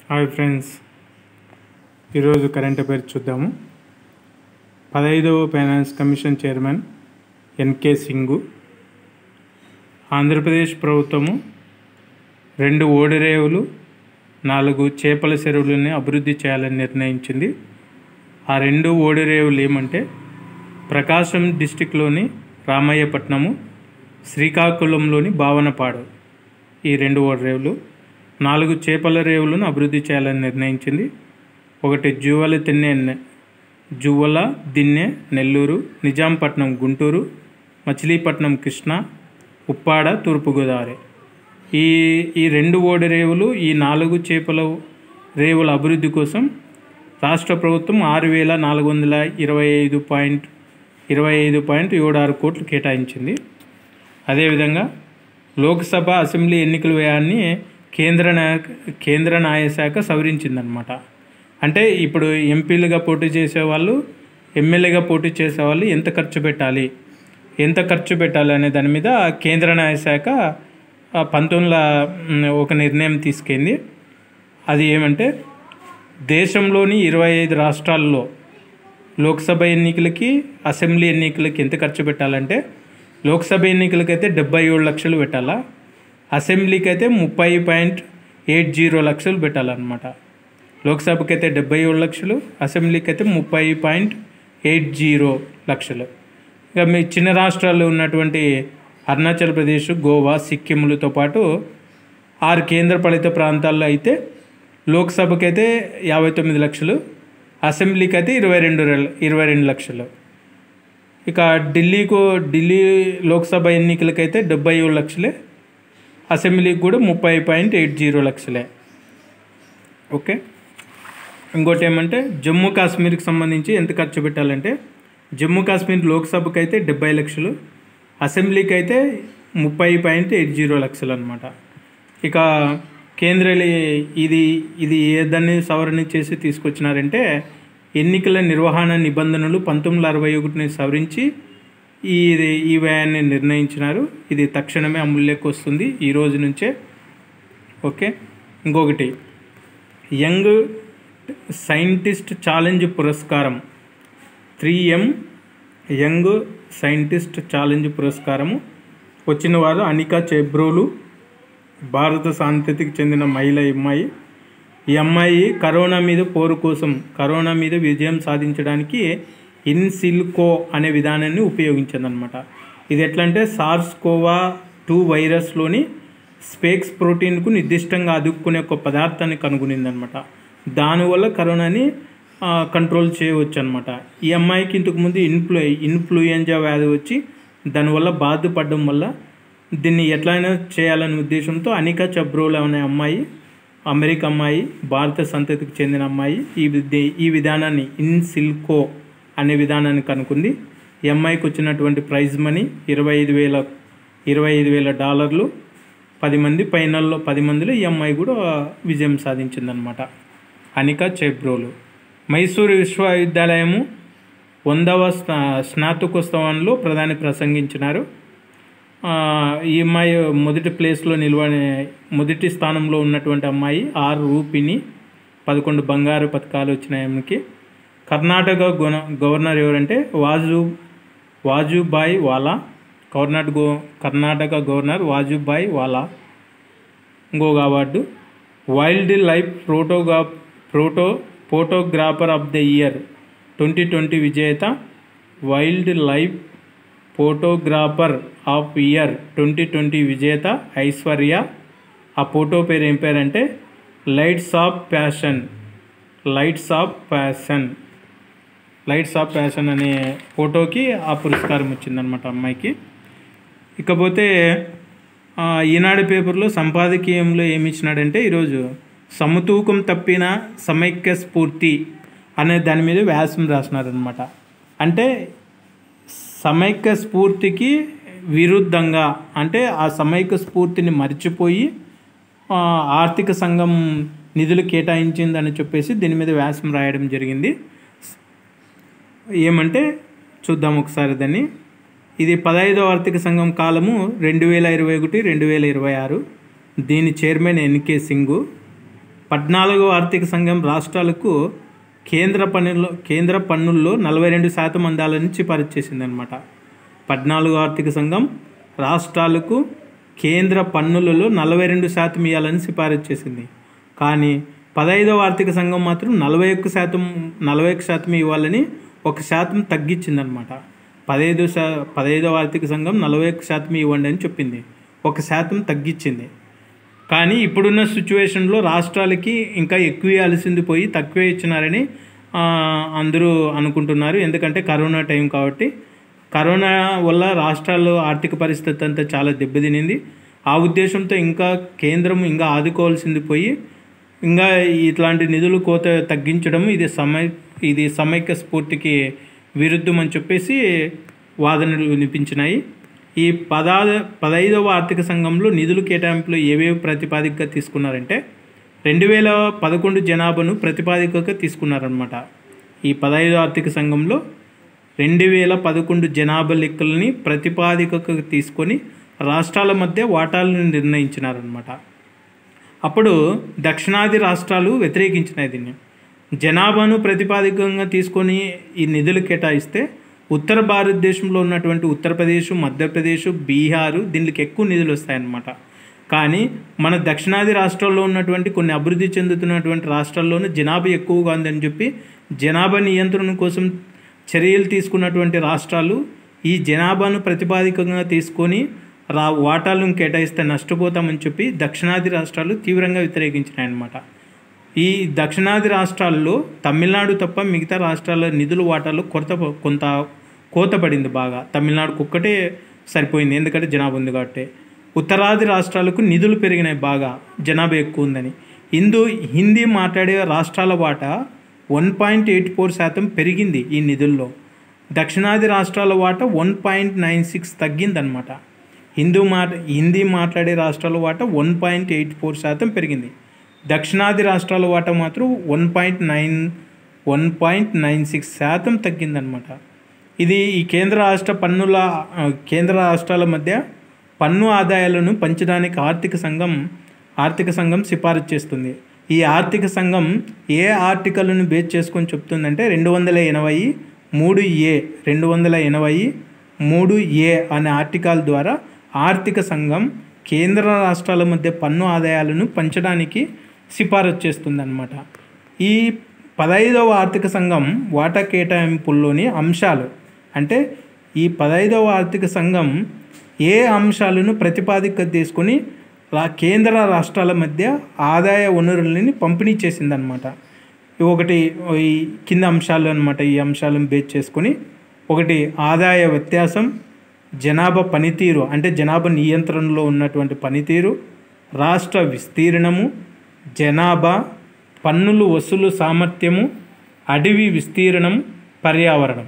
hi friends ఈరోజు current affairs చూద్దాము పదహైదవ finance commission chairman NK Singh Andhra Pradesh ప్రభుత్వము రెండు ఓడిరేవులు నాలుగు చేపల చెరువులని అభివృద్ధి చేయాలని నిర్ణయించింది ఆ రెండు ఓడిరేవులు ఏమంటే ప్రకాశం డిస్టిక్లోని రామయ్యపట్నము శ్రీకాకుళంలోని భావనపాడు ఈ రెండు ఓడరేవులు నాలుగు చేపల రేవులను అభివృద్ధి చేయాలని నిర్ణయించింది ఒకటి జువ్వల తిన్నె నె- జువ్వల దిన్నె నెల్లూరు నిజాంపట్నం గుంటూరు మచిలీపట్నం కృష్ణా ఉప్పాడ తూర్పుగోదావరి ఈ ఈ రెండు ఓడరేవులు ఈ నాలుగు చేపల రేవుల అభివృద్ధి కోసం రాష్ట్ర ప్రభుత్వం ఆరు వేల నాలుగు వందల ఇరవై ఐదు పాయింట్ ఇరవై ఐదు పాయింట్ ఏడు ఆరు కోట్లు కేటాయించింది అదేవిధంగా లోక్సభ అసెంబ్లీ ఎన్నికల వ్యయాన్ని కేంద్ర న్యాయ కేంద్ర న్యాయశాఖ సవరించిందనమాట అంటే ఇప్పుడు ఎంపీలుగా పోటీ చేసేవాళ్ళు ఎమ్మెల్యేగా పోటీ చేసేవాళ్ళు ఎంత ఖర్చు పెట్టాలి ఎంత ఖర్చు పెట్టాలి అనే దాని మీద కేంద్ర న్యాయశాఖ ఆ, పంతొమ్మిది మ్, ఒక నిర్ణయం తీసుకుంది అది ఏమంటే దేశంలోని ఇరవై ఐదు రాష్ట్రాల్లో లోక్సభ ఎన్నికలకి అసెంబ్లీ ఎన్నికలకి ఎంత ఖర్చు పెట్టాలంటే లోక్సభ ఎన్నికలకైతే డెబ్బై ఏడు లక్షలు పెట్టాలా అసెంబ్లీకి అయితే ముప్పై పాయింట్ ఎయిట్ జీరో లక్షలు పెట్టాలన్నమాట లోక్సభకి అయితే డెబ్బై ఏడు లక్షలు అసెంబ్లీకి అయితే ముప్పై పాయింట్ ఎయిట్ జీరో లక్షలు ఇక మీ చిన్న రాష్ట్రాల్లో ఉన్నటువంటి అరుణాచల్ ప్రదేశ్ గోవా సిక్కింలతో పాటు ఆరు కేంద్రపాలిత ప్రాంతాల్లో అయితే లోక్సభకి అయితే యాభై తొమ్మిది లక్షలు అసెంబ్లీకి అయితే ఇరవై రెండు రెల్- ఇరవై రెండు లక్షలు ఇక ఢిల్లీకు ఢిల్లీ లోక్సభ ఎన్నికలకైతే డెబ్బై ఏడు లక్షలే అసెంబ్లీకి కూడా ముప్పై పాయింట్ ఎయిట్ జీరో లక్షలే ఓకే ఇంకోటి ఏమంటే జమ్మూ కాశ్మీర్కి సంబంధించి ఎంత ఖర్చు పెట్టాలంటే జమ్మూ కాశ్మీర్ లోక్సభకి అయితే డెబ్బై లక్షలు అసెంబ్లీకి అయితే ముప్పై పాయింట్ ఎయిట్ జీరో లక్షలు అనమాట ఇక కేంద్ర ఇది ఇది ఏ దాన్ని సవరణ చేసి తీసుకొచ్చినారంటే ఎన్నికల నిర్వహణ నిబంధనలు పంతొమ్మిది వందల అరవై ఒకటిని సవరించి ఈ ఈ వ్యయాన్ని నిర్ణయించినారు ఇది తక్షణమే అమలులోకి వస్తుంది ఈ రోజు నుంచే ఓకే ఇంకొకటి యంగ్ సైంటిస్ట్ ఛాలెంజ్ పురస్కారం three M young scientist challenge పురస్కారము వచ్చిన వారు అనికా చెబ్రోలు భారత సాంస్కృతికి చెందిన మహిళ ఈ అమ్మాయి ఈ అమ్మాయి కరోనా మీద పోరు కోసం కరోనా మీద విజయం సాధించడానికి ఇన్సిల్కో అనే విధానాన్ని ఉపయోగించిందనమాట ఇది ఎట్లా అంటే సార్స్ కోవా టూ వైరస్లోని స్పేక్స్ ప్రోటీన్కు నిర్దిష్టంగా అదుక్కునే ఒక పదార్థాన్ని కనుగొనిందనమాట దానివల్ల కరోనాని ఆ, కంట్రోల్ చేయవచ్చు అనమాట ఈ అమ్మాయికి ఇంతకుముందు ఇన్ఫ్లు ఇన్ఫ్లుయెంజా వ్యాధి వచ్చి దానివల్ల బాధపడడం వల్ల దీన్ని ఎట్లయినా చేయాలనే ఉద్దేశంతో అనికా చబ్రోల్ అనే అమ్మాయి అమెరికా అమ్మాయి భారత సంతతికి చెందిన అమ్మాయి ఈ విధి ఈ విధానాన్ని ఇన్ సిల్కో అనే విధానాన్ని కనుక్కుంది ఈ అమ్మాయికి వచ్చినటువంటి ప్రైజ్ మనీ ఇరవై ఐదు వేల ఇరవై ఐదు వేల డాలర్లు పది మంది ఫైనల్లో పది మందిలో ఈ అమ్మాయి కూడా విజయం సాధించిందనమాట అనికా చెబ్రోలు మైసూరు విశ్వవిద్యాలయము వందవ స్నా స్నాతకోత్సవంలో ప్రధాని ప్రసంగించినారు ఆ, ఈ అమ్మాయి మొదటి ప్లేస్లో నిల్వ మొదటి స్థానంలో ఉన్నటువంటి అమ్మాయి ఆర్ రూపిని పదకొండు బంగారు పథకాలు వచ్చినాయి ఆమెకి కర్ణాటక గొన గవర్నర్ ఎవరంటే వాజు వాజుబాయ్ వాలా కర్ణాటక గో కర్ణాటక గవర్నర్ వాజుబాయ్ వాలా ఇంకొక అవార్డు వైల్డ్ లైఫ్ ప్రోటోగా ప్రోటో photographer of the year twenty twenty విజేత wildlife photographer of year twenty twenty విజేత ఐశ్వర్య ఆ ఫోటో పేరు ఏం పేరంటే lights of passion lights of passion lights of passion అనే ఫోటోకి ఆ పురస్కారం వచ్చిందనమాట అమ్మాయికి ఇకపోతే ఆ, ఈనాడు పేపర్లో సంపాదకీయంలో ఏమి ఇచ్చినాడంటే ఈరోజు సమతూకం తప్పిన సమైక్య స్ఫూర్తి అనే దాని మీద వ్యాసం రాసినారనమాట అంటే సమైక్య స్ఫూర్తికి విరుద్ధంగా అంటే ఆ సమైక్య స్ఫూర్తిని మర్చిపోయి ఆ, ఆర్థిక సంఘం నిధులు కేటాయించిందని చెప్పేసి దీని మీద వ్యాసం రాయడం జరిగింది ఏమంటే చూద్దాం ఒకసారి దాన్ని ఇది పదహైదవ ఆర్థిక సంఘం కాలము రెండు వేల ఇరవై ఒకటి రెండు వేల ఇరవై ఆరు దీని చైర్మన్ ఎన్కే సింగు పద్నాలుగో ఆర్థిక సంఘం రాష్ట్రాలకు కేంద్ర పన్నుల్లో కేంద్ర పన్నుల్లో నలభై రెండు శాతం అందాలని సిఫారసు చేసిందనమాట పద్నాలుగో ఆర్థిక సంఘం రాష్ట్రాలకు కేంద్ర పన్నులలో నలభై రెండు శాతం ఇవ్వాలని సిఫారసు చేసింది కానీ పదహైదవ ఆర్థిక సంఘం మాత్రం నలభై ఒక్క శాతం నలభై ఒక్క శాతం ఇవ్వాలని ఒక శాతం తగ్గించిందనమాట పదహైదు శా పదహైదవ ఆర్థిక సంఘం నలభై ఒక్క శాతం ఇవ్వండి అని చెప్పింది ఒక శాతం తగ్గించింది కానీ ఇప్పుడున్న సిచ్యువేషన్లో రాష్ట్రాలకి ఇంకా ఎక్కువ ఇవ్వాల్సింది పోయి తక్కువే ఇచ్చినారని ఆ, అందరూ అనుకుంటున్నారు ఎందుకంటే కరోనా టైం కాబట్టి కరోనా వల్ల రాష్ట్రాల్లో ఆర్థిక పరిస్థితి అంతా చాలా దెబ్బతినింది ఆ ఉద్దేశంతో ఇంకా కేంద్రం ఇంకా ఆదుకోవాల్సింది పోయి ఇంకా ఇట్లాంటి నిధులు కోత తగ్గించడం ఇది సమై ఇది సమైక్య స్ఫూర్తికి విరుద్ధం అని చెప్పేసి వాదనలు వినిపించినాయి ఈ పదా పదహైదవ ఆర్థిక సంఘంలో నిధులు కేటాయింపులు ఏవేవి ప్రతిపాదికగా తీసుకున్నారంటే రెండు వేల పదకొండు జనాభాను ప్రతిపాదికగా తీసుకున్నారనమాట ఈ పదహైదో ఆర్థిక సంఘంలో రెండు వేల పదకొండు జనాభా లెక్కల్ని ప్రతిపాదికగా తీసుకొని రాష్ట్రాల మధ్య వాటాలను నిర్ణయించినారనమాట అప్పుడు దక్షిణాది రాష్ట్రాలు వ్యతిరేకించినాయి దీన్ని జనాభాను ప్రతిపాదికంగా తీసుకొని ఈ నిధులు కేటాయిస్తే ఉత్తర భారతదేశంలో ఉన్నటువంటి ఉత్తరప్రదేశ్ మధ్యప్రదేశ్ బీహారు దీనికి ఎక్కువ నిధులు వస్తాయన్నమాట కానీ మన దక్షిణాది రాష్ట్రాల్లో ఉన్నటువంటి కొన్ని అభివృద్ధి చెందుతున్నటువంటి రాష్ట్రాల్లోనూ జనాభా ఎక్కువగా ఉందని చెప్పి జనాభా నియంత్రణ కోసం చర్యలు తీసుకున్నటువంటి రాష్ట్రాలు ఈ జనాభాను ప్రతిపాదికంగా తీసుకొని రా వాటాలను కేటాయిస్తే నష్టపోతామని చెప్పి దక్షిణాది రాష్ట్రాలు తీవ్రంగా వ్యతిరేకించినాయన్నమాట ఈ దక్షిణాది రాష్ట్రాల్లో తమిళనాడు తప్ప మిగతా రాష్ట్రాల నిధుల వాటాలు కొరత కొంత కోత పడింది బాగా తమిళనాడుకు ఒక్కటే సరిపోయింది ఎందుకంటే జనాభా ఉంది కాబట్టి ఉత్తరాది రాష్ట్రాలకు నిధులు పెరిగినాయి బాగా జనాభా ఎక్కువ ఉందని ఇందు హిందీ మాట్లాడే రాష్ట్రాల వాటా వన్ పాయింట్ ఎయిట్ ఫోర్ శాతం పెరిగింది ఈ నిధుల్లో దక్షిణాది రాష్ట్రాల వాటా వన్ పాయింట్ నైన్ సిక్స్ తగ్గిందనమాట హిందూ మాట హిందీ మాట్లాడే రాష్ట్రాల వాటా వన్ పాయింట్ ఎయిట్ ఫోర్ శాతం పెరిగింది దక్షిణాది రాష్ట్రాల వాటా మాత్రం one point nine one point nine six శాతం తగ్గిందనమాట ఇది ఈ కేంద్ర రాష్ట్ర పన్నుల ఆ, కేంద్ర రాష్ట్రాల మధ్య పన్ను ఆదాయాలను పంచడానికి ఆర్థిక సంఘం ఆర్థిక సంఘం సిఫారసు చేస్తుంది ఈ ఆర్థిక సంఘం ఏ ఆర్టికల్ను బేస్ చేసుకొని చెప్తుందంటే రెండు వందల ఎనభై మూడు ఏ రెండు వందల ఎనభై మూడు ఏ అనే ఆర్టికల్ ద్వారా ఆర్థిక సంఘం కేంద్ర రాష్ట్రాల మధ్య పన్ను ఆదాయాలను పంచడానికి సిఫారసు చేస్తుందన్నమాట ఈ పదహైదవ ఆర్థిక సంఘం వాటా కేటాయింపుల్లోని అంశాలు అంటే ఈ పదహైదవ ఆర్థిక సంఘం ఏ అంశాలను ప్రతిపాదిక తీసుకొని రా కేంద్ర రాష్ట్రాల మధ్య ఆదాయ వనరులని పంపిణీ చేసిందనమాట ఇవి ఒకటి ఈ కింద అంశాలు అనమాట ఈ అంశాలను బేస్ చేసుకొని ఒకటి ఆదాయ వ్యత్యాసం జనాభా పనితీరు అంటే జనాభా నియంత్రణలో ఉన్నటువంటి పనితీరు రాష్ట్ర విస్తీర్ణము జనాభా పన్నులు వసూలు సామర్థ్యము అడవి విస్తీర్ణం పర్యావరణం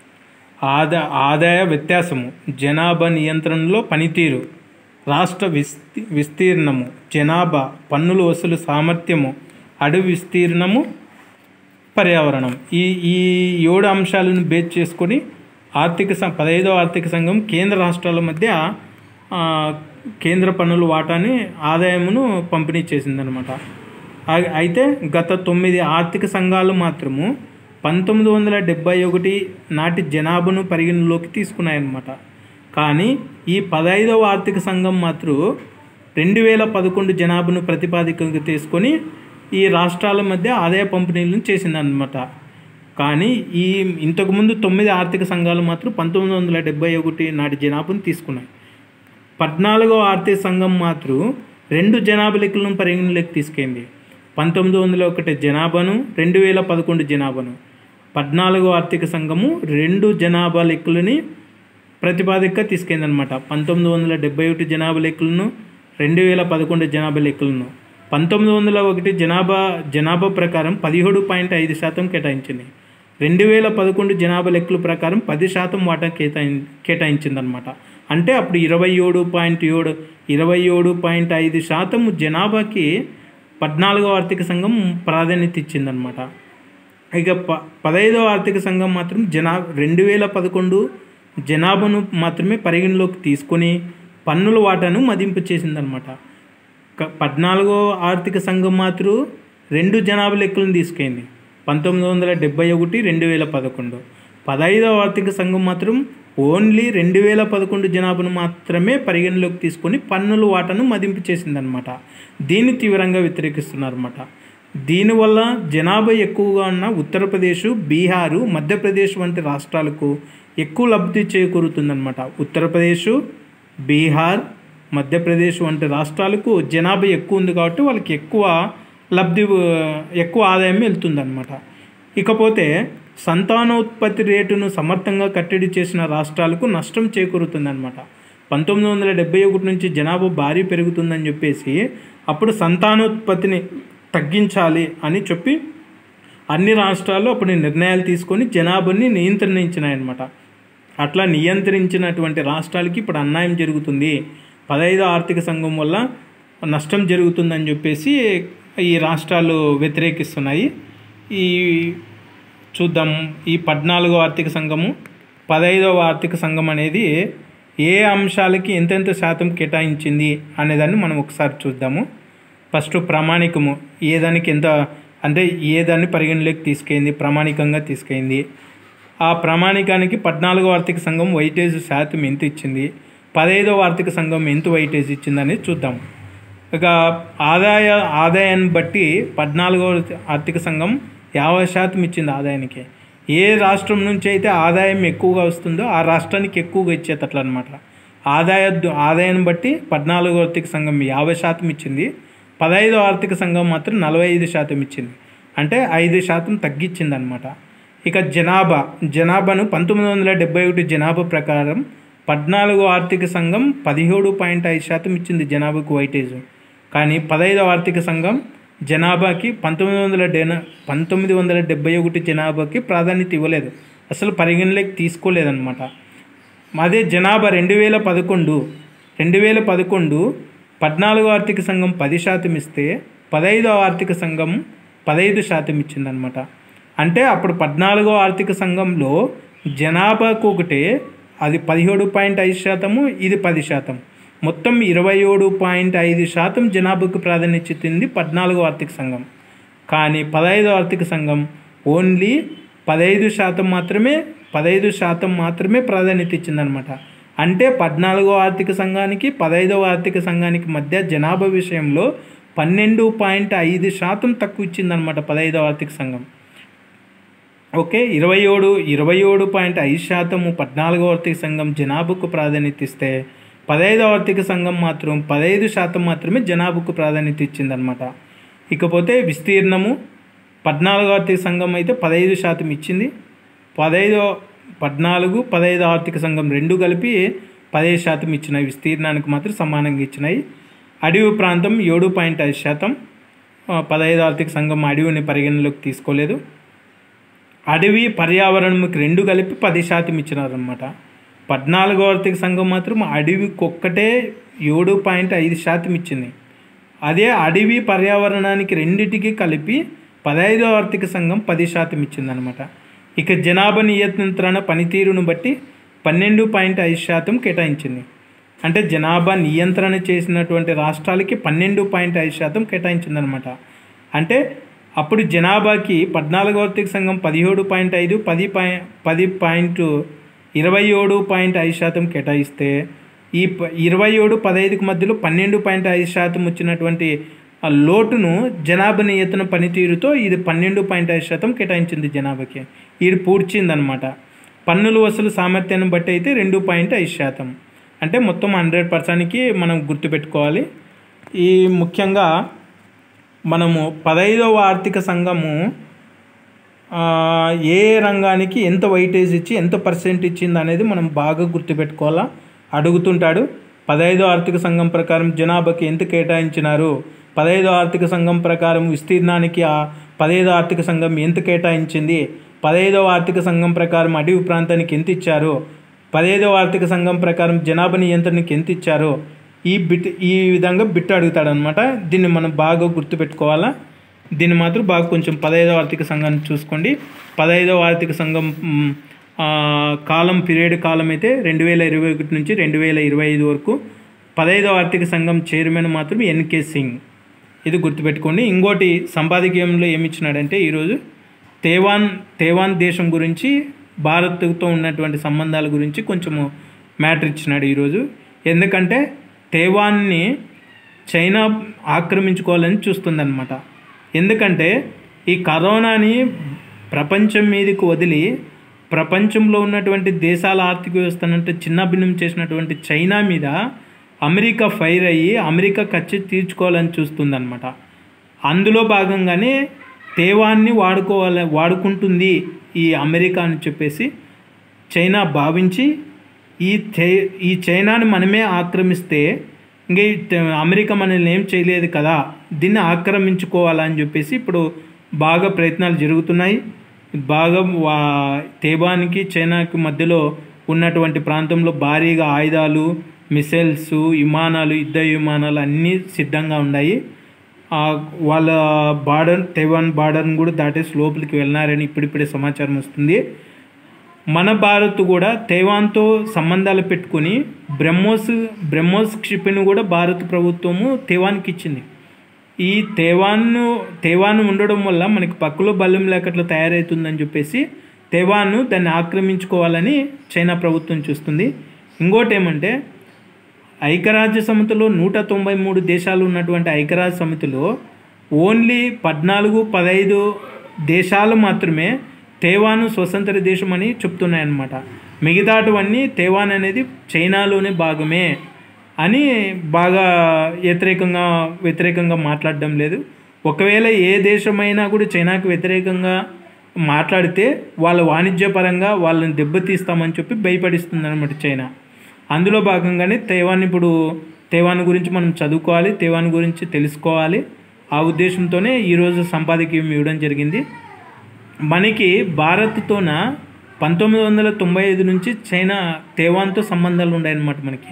ఆదా ఆదాయ వ్యత్యాసము జనాభా నియంత్రణలో పనితీరు రాష్ట్ర విస్తీ విస్తీర్ణము జనాభా పన్నులు వసూలు సామర్థ్యము అడవి విస్తీర్ణము పర్యావరణం ఈ ఈ ఏడు అంశాలను బేస్ చేసుకొని ఆర్థిక సం పదహైదవ ఆర్థిక సంఘం కేంద్ర రాష్ట్రాల మధ్య ఆ, కేంద్ర పన్నుల వాటాని ఆదాయమును పంపిణీ చేసిందనమాట ఆ- అయితే గత తొమ్మిది ఆర్థిక సంఘాలు మాత్రము పంతొమ్మిది వందల డెబ్బై ఒకటి నాటి జనాభాను పరిగణలోకి తీసుకున్నాయన్నమాట కానీ ఈ పదహైదవ ఆర్థిక సంఘం మాత్రం రెండు వేల పదకొండు జనాభాను ప్రతిపాదికగా తీసుకొని ఈ రాష్ట్రాల మధ్య ఆదాయ పంపిణీలను చేసిందన్నమాట కానీ ఈ ఇంతకుముందు తొమ్మిది ఆర్థిక సంఘాలు మాత్రం పంతొమ్మిది వందల డెబ్బై ఒకటి నాటి జనాభాను తీసుకున్నాయి పద్నాలుగో ఆర్థిక సంఘం మాత్రం రెండు జనాభా లెక్కలను పరిగణలోకి తీసుకెళ్ళింది పంతొమ్మిది వందల ఒకటి జనాభాను రెండు వేల పదకొండు జనాభాను పద్నాలుగో ఆర్థిక సంఘము రెండు జనాభా లెక్కలని ప్రతిపాదికగా తీసుకెళ్ళిందనమాట పంతొమ్మిది వందల డెబ్బై ఒకటి జనాభా లెక్కలను రెండు వేల పదకొండు జనాభా లెక్కలను పంతొమ్మిది వందల ఒకటి జనాభా జనాభా ప్రకారం పదిహేడు పాయింట్ ఐదు శాతం కేటాయించింది రెండు వేల పదకొండు జనాభా లెక్కల ప్రకారం పది శాతం వాటా కేటాయి కేటాయించిందనమాట అంటే అప్పుడు ఇరవై ఏడు పాయింట్ ఏడు ఇరవై ఏడు పాయింట్ ఐదు శాతం జనాభాకి పద్నాలుగో ఆర్థిక సంఘం ప్రాధాన్యత ఇచ్చిందనమాట ఇక ప పదహైదవ ఆర్థిక సంఘం మాత్రం జనా రెండు వేల పదకొండు జనాభాను మాత్రమే పరిగణలోకి తీసుకొని పన్నుల వాటాను మదింపు చేసిందనమాట క- పద్నాలుగో ఆర్థిక సంఘం మాత్రం రెండు జనాభా లెక్కలను తీసుకెళ్ళింది పంతొమ్మిది వందల డెబ్బై ఒకటి రెండు వేల పదకొండు పదహైదవ ఆర్థిక సంఘం మాత్రం ఓన్లీ రెండు వేల పదకొండు జనాభాను మాత్రమే పరిగణలోకి తీసుకొని పన్నుల వాటాను మదింపు చేసిందనమాట దీన్ని తీవ్రంగా వ్యతిరేకిస్తున్నారన్నమాట దీనివల్ల జనాభా ఎక్కువగా ఉన్న ఉత్తరప్రదేశ్ బీహారు మధ్యప్రదేశ్ వంటి రాష్ట్రాలకు ఎక్కువ లబ్ధి చేకూరుతుందన్నమాట ఉత్తరప్రదేశ్ బీహార్ మధ్యప్రదేశ్ వంటి రాష్ట్రాలకు జనాభా ఎక్కువ ఉంది కాబట్టి వాళ్ళకి ఎక్కువ లబ్ధి ఎక్కువ ఆదాయం వెళ్తుందన్నమాట ఇకపోతే సంతానోత్పత్తి రేటును సమర్థంగా కట్టడి చేసిన రాష్ట్రాలకు నష్టం చేకూరుతుందన్నమాట పంతొమ్మిది వందల డెబ్బై ఒకటి నుంచి జనాభా భారీ పెరుగుతుందని చెప్పేసి అప్పుడు సంతానోత్పత్తిని తగ్గించాలి అని చెప్పి అన్ని రాష్ట్రాల్లో అప్పుడు నిర్ణయాలు తీసుకొని జనాభాని నియంత్రించినాయన్నమాట అట్లా నియంత్రించినటువంటి రాష్ట్రాలకి ఇప్పుడు అన్యాయం జరుగుతుంది పదహైదు ఆర్థిక సంఘం వల్ల నష్టం జరుగుతుందని చెప్పేసి ఈ రాష్ట్రాలు వ్యతిరేకిస్తున్నాయి ఈ చూద్దాం ఈ పద్నాలుగో ఆర్థిక సంఘము పదహైదవ ఆర్థిక సంఘం అనేది ఏ అంశాలకి ఎంతెంత శాతం కేటాయించింది అనేదాన్ని మనం ఒకసారి చూద్దాము ఫస్ట్ ప్రామాణికము ఏ దానికి ఎంత అంటే ఏ దాన్ని పరిగణలోకి తీసుకెళ్ళింది ప్రామాణికంగా తీసుకెళ్ళింది ఆ ప్రామాణికానికి పద్నాలుగో ఆర్థిక సంఘం వైటేజ్ శాతం ఎంత ఇచ్చింది పదహైదవ ఆర్థిక సంఘం ఎంత వైటేజ్ ఇచ్చిందని చూద్దాం ఇక ఆదాయ ఆదాయాన్ని బట్టి పద్నాలుగో ఆర్థిక సంఘం యాభై శాతం ఇచ్చింది ఆదాయానికి ఏ రాష్ట్రం నుంచి అయితే ఆదాయం ఎక్కువగా వస్తుందో ఆ రాష్ట్రానికి ఎక్కువగా ఇచ్చేటట్లు అనమాట ఆదాయ ఆదాయాన్ని బట్టి పద్నాలుగో ఆర్థిక సంఘం యాభై శాతం ఇచ్చింది పదహైదో ఆర్థిక సంఘం మాత్రం నలభై ఐదు శాతం ఇచ్చింది అంటే ఐదు శాతం తగ్గించింది అనమాట ఇక జనాభా జనాభాను పంతొమ్మిది వందల డెబ్బై ఒకటి జనాభా ప్రకారం పద్నాలుగో ఆర్థిక సంఘం పదిహేడు పాయింట్ ఐదు శాతం ఇచ్చింది జనాభాకు వైటేజ్ కానీ పదహైదో ఆర్థిక సంఘం జనాభాకి పంతొమ్మిది వందల డెన పంతొమ్మిది వందల డెబ్బై ఒకటి జనాభాకి ప్రాధాన్యత ఇవ్వలేదు అసలు పరిగణలోకి తీసుకోలేదన్నమాట అదే జనాభా రెండు వేల పదకొండు రెండు వేల పదకొండు పద్నాలుగో ఆర్థిక సంఘం పది శాతం ఇస్తే పదహైదో ఆర్థిక సంఘం పదహైదు శాతం ఇచ్చిందనమాట అంటే అప్పుడు పద్నాలుగో ఆర్థిక సంఘంలో జనాభాకు ఒకటే అది పదిహేడు పాయింట్ ఐదు శాతము ఇది పది శాతం మొత్తం ఇరవై ఏడు పాయింట్ ఐదు శాతం జనాభాకు ప్రాధాన్యత ఇచ్చింది పద్నాలుగో ఆర్థిక సంఘం కానీ పదహైదో ఆర్థిక సంఘం ఓన్లీ పదహైదు శాతం మాత్రమే పదహైదు శాతం మాత్రమే ప్రాధాన్యత ఇచ్చిందనమాట అంటే పద్నాలుగో ఆర్థిక సంఘానికి పదహైదవ ఆర్థిక సంఘానికి మధ్య జనాభా విషయంలో పన్నెండు పాయింట్ ఐదు శాతం తక్కువ ఇచ్చిందనమాట పదహైదవ ఆర్థిక సంఘం ఓకే ఇరవై ఏడు ఇరవై ఏడు పాయింట్ ఐదు శాతము పద్నాలుగో ఆర్థిక సంఘం జనాభాకు ప్రాధాన్యత ఇస్తే పదహైదవ ఆర్థిక సంఘం మాత్రం పదహైదు శాతం మాత్రమే జనాభాకు ప్రాధాన్యత ఇచ్చిందనమాట ఇకపోతే విస్తీర్ణము పద్నాలుగో ఆర్థిక సంఘం అయితే పదహైదు శాతం ఇచ్చింది పదహైదో పద్నాలుగు పదహైదు ఆర్థిక సంఘం రెండు కలిపి పదహైదు శాతం ఇచ్చినాయి విస్తీర్ణానికి మాత్రం సమానంగా ఇచ్చినాయి అడవి ప్రాంతం ఏడు పాయింట్ ఐదు శాతం పదహైదు ఆర్థిక సంఘం అడవిని పరిగణలోకి తీసుకోలేదు అడవి పర్యావరణంకి రెండు కలిపి పది శాతం ఇచ్చినారనమాట పద్నాలుగో ఆర్థిక సంఘం మాత్రం అడవికి ఒక్కటే ఏడు పాయింట్ ఐదు శాతం ఇచ్చింది అదే అడవి పర్యావరణానికి రెండిటికి కలిపి పదహైదో ఆర్థిక సంఘం పది శాతం ఇచ్చిందనమాట ఇక జనాభా నియంత్రణ పనితీరును బట్టి పన్నెండు పాయింట్ ఐదు శాతం కేటాయించింది అంటే జనాభా నియంత్రణ చేసినటువంటి రాష్ట్రాలకి పన్నెండు పాయింట్ ఐదు శాతం కేటాయించిందనమాట అంటే అప్పుడు జనాభాకి పద్నాలుగో ఆర్థిక సంఘం పదిహేడు పాయింట్ ఐదు పది పాయి పది పాయింట్ ఇరవై ఏడు పాయింట్ ఐదు శాతం కేటాయిస్తే ఈ ప- ఇరవై ఏడు పదహైదుకి మధ్యలో పన్నెండు పాయింట్ ఐదు శాతం వచ్చినటువంటి ఆ లోటును జనాభా నియంత్రణ పనితీరుతో ఇది పన్నెండు పాయింట్ ఐదు శాతం కేటాయించింది జనాభాకి ఇది పూడ్చిందనమాట పన్నులు వసూలు సామర్థ్యాన్ని బట్టి అయితే రెండు పాయింట్ ఐదు శాతం అంటే మొత్తం హండ్రెడ్ పర్సెంట్కి మనం గుర్తుపెట్టుకోవాలి ఈ ముఖ్యంగా మనము పదహైదవ ఆర్థిక సంఘము ఆ, ఏ రంగానికి ఎంత వైటేజ్ ఇచ్చి ఎంత పర్సెంట్ ఇచ్చింది అనేది మనం బాగా గుర్తుపెట్టుకోవాలా అడుగుతుంటాడు పదహైదో ఆర్థిక సంఘం ప్రకారం జనాభాకి ఎంత కేటాయించినారు పదహైదో ఆర్థిక సంఘం ప్రకారం విస్తీర్ణానికి ఆ పదహైదో ఆర్థిక సంఘం ఎంత కేటాయించింది పదహైదవ ఆర్థిక సంఘం ప్రకారం అడవి ప్రాంతానికి ఎంత ఇచ్చారు పదహైదవ ఆర్థిక సంఘం ప్రకారం జనాభా నియంత్రణకి ఎంత ఇచ్చారు ఈ బిట్ ఈ విధంగా బిట్ అడుగుతాడనమాట దీన్ని మనం బాగా గుర్తుపెట్టుకోవాలా దీన్ని మాత్రం బాగా కొంచెం పదహైదవ ఆర్థిక సంఘాన్ని చూసుకోండి పదహైదవ ఆర్థిక సంఘం మ్, ఆ, కాలం పీరియడ్ కాలం అయితే రెండు వేల ఇరవై ఒకటి నుంచి రెండు వేల ఇరవై ఐదు వరకు పదహైదవ ఆర్థిక సంఘం చైర్మన్ మాత్రం ఎన్కే సింగ్ ఇది గుర్తుపెట్టుకోండి ఇంకోటి సంపాదకీయంలో ఏమి ఇచ్చినాడంటే ఈరోజు తేవాన్ తేవాన్ దేశం గురించి భారత్తో ఉన్నటువంటి సంబంధాల గురించి కొంచెము మ్యాటర్ ఇచ్చినాడు ఈరోజు ఎందుకంటే తేవాన్ని చైనా ఆక్రమించుకోవాలని చూస్తుందన్నమాట ఎందుకంటే ఈ కరోనాని ప్రపంచం మీదకి వదిలి ప్రపంచంలో ఉన్నటువంటి దేశాల ఆర్థిక వ్యవస్థనంటే చిన్నభిన్నం చేసినటువంటి చైనా మీద అమెరికా ఫైర్ అయ్యి అమెరికా ఖర్చు తీర్చుకోవాలని చూస్తుందన్నమాట అందులో భాగంగానే తేవాన్ని వాడుకోవాలి వాడుకుంటుంది ఈ అమెరికా అని చెప్పేసి చైనా భావించి ఈ చై ఈ చైనాని మనమే ఆక్రమిస్తే ఇంక ఈ త- అమెరికా మనల్ని ఏం చేయలేదు కదా దీన్ని ఆక్రమించుకోవాలని చెప్పేసి ఇప్పుడు బాగా ప్రయత్నాలు జరుగుతున్నాయి బాగా వా తేబానికి చైనాకి మధ్యలో ఉన్నటువంటి ప్రాంతంలో భారీగా ఆయుధాలు మిసైల్స్ విమానాలు యుద్ధ విమానాలు అన్నీ సిద్ధంగా ఉన్నాయి ఆ, వాళ్ళ బార్డర్ తైవాన్ బార్డర్ని కూడా దాటేసి లోపలికి వెళ్ళినారని ఇప్పుడిప్పుడే సమాచారం వస్తుంది మన భారత్ కూడా తైవాన్తో సంబంధాలు పెట్టుకుని బ్రహ్మోస్ బ్రహ్మోస్ క్షిపణి కూడా భారత ప్రభుత్వము తైవాన్కి ఇచ్చింది ఈ తైవాన్ను తైవాన్ ఉండడం వల్ల మనకి పక్కలో బలం లేకట్లా తయారవుతుందని చెప్పేసి తైవాన్ను దాన్ని ఆక్రమించుకోవాలని చైనా ప్రభుత్వం చూస్తుంది ఇంకోటి ఏమంటే ఐక్యరాజ్య సమితిలో నూట తొంభై మూడు దేశాలు ఉన్నటువంటి ఐక్యరాజ్య సమితిలో ఓన్లీ పద్నాలుగు పదహైదు దేశాలు మాత్రమే తేవాను స్వతంత్ర దేశం అని చెప్తున్నాయన్నమాట మిగతాటువన్నీ తేవాన్ అనేది చైనాలోనే భాగమే అని బాగా వ్యతిరేకంగా వ్యతిరేకంగా మాట్లాడడం లేదు ఒకవేళ ఏ దేశమైనా కూడా చైనాకు వ్యతిరేకంగా మాట్లాడితే వాళ్ళ వాణిజ్యపరంగా వాళ్ళని దెబ్బతీస్తామని చెప్పి భయపడిస్తుంది అనమాట చైనా అందులో భాగంగానే తైవాన్ ఇప్పుడు తైవాన్ గురించి మనం చదువుకోవాలి తైవాన్ గురించి తెలుసుకోవాలి ఆ ఉద్దేశంతోనే ఈరోజు సంపాదకీయం ఇవ్వడం జరిగింది మనకి భారత్తోన పంతొమ్మిది వందల తొంభై ఐదు నుంచి చైనా తైవాన్తో సంబంధాలు ఉన్నాయన్నమాట మనకి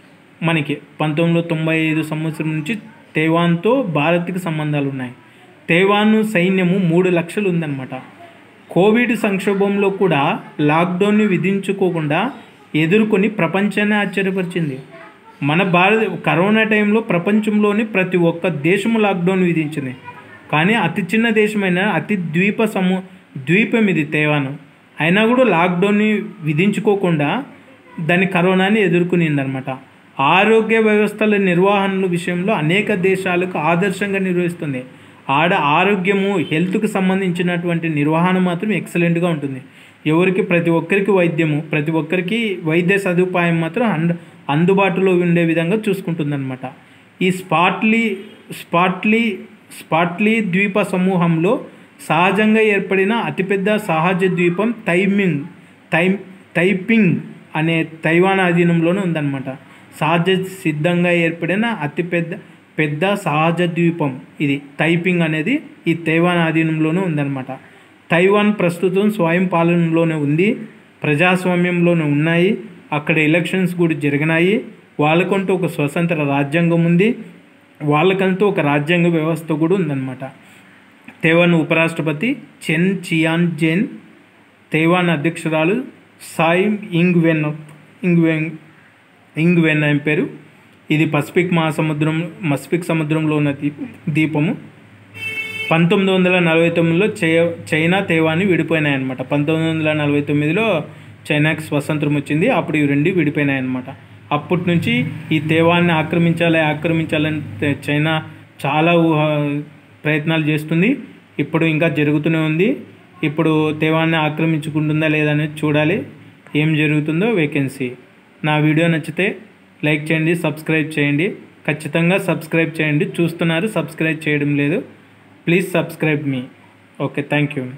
మనకి పంతొమ్మిది వందల తొంభై ఐదు సంవత్సరం నుంచి తైవాన్తో భారత్కి సంబంధాలు ఉన్నాయి తైవాన్ సైన్యము మూడు లక్షలు ఉందన్నమాట కోవిడ్ సంక్షోభంలో కూడా లాక్డౌన్ని విధించుకోకుండా ఎదుర్కొని ప్రపంచాన్ని ఆశ్చర్యపరిచింది మన భారత కరోనా టైంలో ప్రపంచంలోని ప్రతి ఒక్క దేశము లాక్డౌన్ విధించింది కానీ అతి చిన్న దేశమైన అతి ద్వీప సమూ ద్వీపం ఇది తైవాన్ అయినా కూడా లాక్డౌన్ని విధించుకోకుండా దాని కరోనాని ఎదుర్కొనిందనమాట ఆరోగ్య వ్యవస్థల నిర్వహణ విషయంలో అనేక దేశాలకు ఆదర్శంగా నిర్వహిస్తుంది ఆడ ఆరోగ్యము హెల్త్కి సంబంధించినటువంటి నిర్వహణ మాత్రం ఎక్సలెంట్గా ఉంటుంది ఎవరికి ప్రతి ఒక్కరికి వైద్యము ప్రతి ఒక్కరికి వైద్య సదుపాయం మాత్రం అంద అందుబాటులో ఉండే విధంగా చూసుకుంటుందన్నమాట ఈ స్పాట్లీ స్పాట్లీ స్పాట్లీ ద్వీప సమూహంలో సహజంగా ఏర్పడిన అతిపెద్ద సహజ ద్వీపం తైమింగ్ తై తైపింగ్ అనే తైవాన్ అధీనంలోనే ఉందన్నమాట సహజ సిద్ధంగా ఏర్పడిన అతిపెద్ద పెద్ద సహజ ద్వీపం ఇది తైపింగ్ అనేది ఈ తైవాన్ ఆధీనంలోనే ఉందన్నమాట తైవాన్ ప్రస్తుతం స్వయం పాలనలోనే ఉంది ప్రజాస్వామ్యంలోనే ఉన్నాయి అక్కడ ఎలక్షన్స్ కూడా జరిగినాయి వాళ్ళకంటూ ఒక స్వతంత్ర రాజ్యాంగం ఉంది వాళ్ళకంటూ ఒక రాజ్యాంగ వ్యవస్థ కూడా ఉందన్నమాట తైవాన్ ఉపరాష్ట్రపతి చెన్ చియాన్ జెన్ తైవాన్ అధ్యక్షురాలు సాయిమ్ Ing Wen Ing Wen Ing Wen అని పేరు ఇది పసిఫిక్ మహాసముద్రం పసిఫిక్ సముద్రంలో ఉన్న దీప దీపము పంతొమ్మిది వందల నలభై తొమ్మిదిలో చై చైనా తైవాన్ విడిపోయినాయన్నమాట పంతొమ్మిది వందల నలభై తొమ్మిదిలో చైనాకి స్వతంత్రం వచ్చింది అప్పుడు ఇవి రెండు విడిపోయినాయన్నమాట అప్పటి నుంచి ఈ తైవాన్ని ఆక్రమించాలి ఆక్రమించాలని తే- చైనా చాలా ఊహ ప్రయత్నాలు చేస్తుంది ఇప్పుడు ఇంకా జరుగుతూనే ఉంది ఇప్పుడు తైవాన్ని ఆక్రమించుకుంటుందా లేదా అనేది చూడాలి ఏం జరుగుతుందో వేకెన్సీ నా వీడియో నచ్చితే లైక్ చేయండి సబ్స్క్రైబ్ చేయండి ఖచ్చితంగా సబ్స్క్రైబ్ చేయండి చూస్తున్నారు సబ్స్క్రైబ్ చేయడం లేదు ప్లీజ్ సబ్స్క్రైబ్ మీ ఓకే థ్యాంక్ యూ